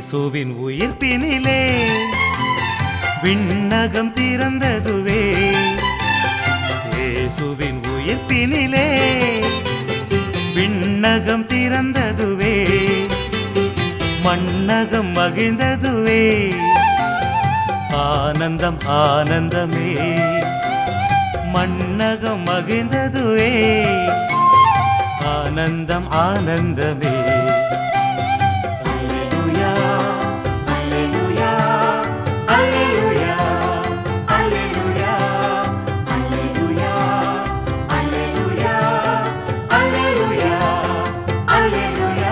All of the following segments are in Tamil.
இயேசுவின் உயிர்ப்பினிலே விண்ணகம் திறந்ததுவே இயேசுவின் உயிர்ப்பினிலே விண்ணகம் திறந்ததுவே மண்ணகம் மகிழ்ந்ததுவே ஆனந்தம் ஆனந்தமே மண்ணகம் மகிழ்ந்ததுவே ஆனந்தம் ஆனந்தமே அல்லேலூயா அல்லேலூயா அல்லேலூயா அல்லேலூயா அல்லேலூயா அல்லேலூயா அல்லேலூயா அல்லேலூயா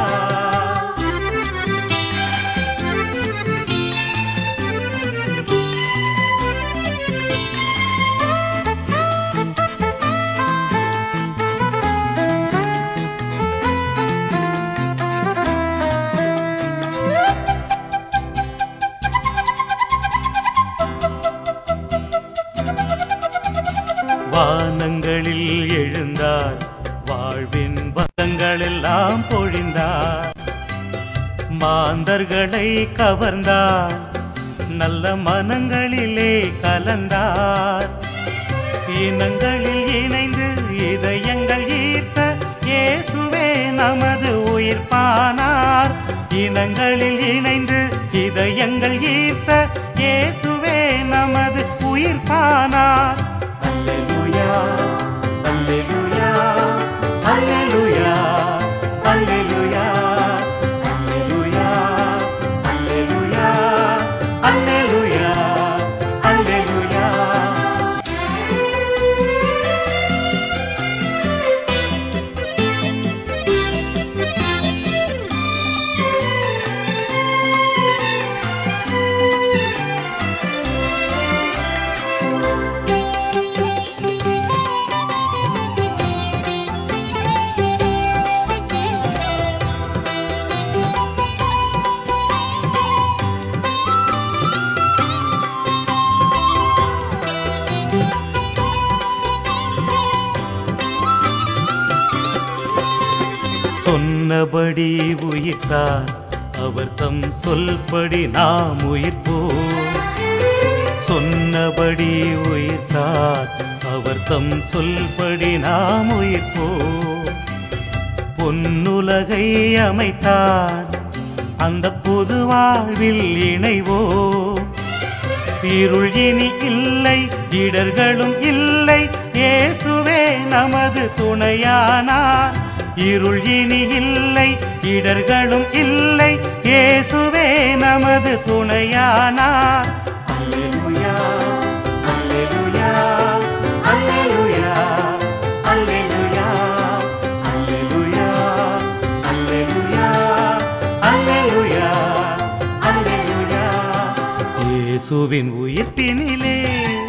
வானங்களில் எழுந்தார் வாழ்வின் வசங்களெல்லாம் பொழிந்தார் மாந்தர்களை கவர்ந்தார் நல்ல மனங்களிலே கலந்தார் இனங்களில் இணைந்து இதயங்கள் ஈர்த்த இயேசுவே நமது உயிர்ப்பானார் இனங்களில் இணைந்து இதயங்கள் ஈர்த்த இயேசுவே நமது உயிர்ப்பானார் அல்லேலூயா அல்லேலூயா அல்லேலூயா அல்லேலூயா அல்லேலூயா அல்லேலூயா அல்லேலூயா அல்லேலூயா சொன்னபடி உயிர்த்தார் அவர் தம் சொல்படி நாம் உயிர்ப்போம் சொன்னபடி உயிர்த்தார் அவர் தம் சொல்படி நாம் உயிர்ப்போம் பொன்னுலகை அமைத்தார் அந்த பொது வாழ்வில் இணைவோம் இருள் இனி இல்லை இடர்களும் இல்லை இயேசுவே நமது துணையானார் இருள் இனி இல்லை இடர்களும் இல்லை இயேசுவே நமது துணையானார் அல்லேலூயா அல்லேலூயா அல்லேலூயா அல்லேலூயா அல்லேலூயா அல்லேலூயா அல்லேலூயா அல்லேலூயா இயேசுவின் உயிர்ப்பினிலே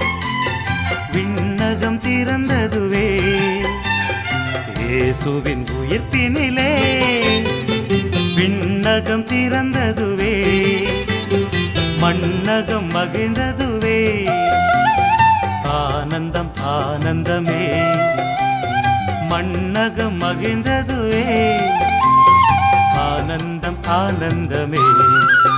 விண்ணகம் திறந்ததுவே இயேசுவின் உயிர்ப்பினிலே விண்ணகம் திறந்ததுவே மண்ணகம் மகிழ்ந்ததுவே ஆனந்தம் ஆனந்தமே மண்ணகம் மகிழ்ந்ததுவே ஆனந்தம் ஆனந்தமே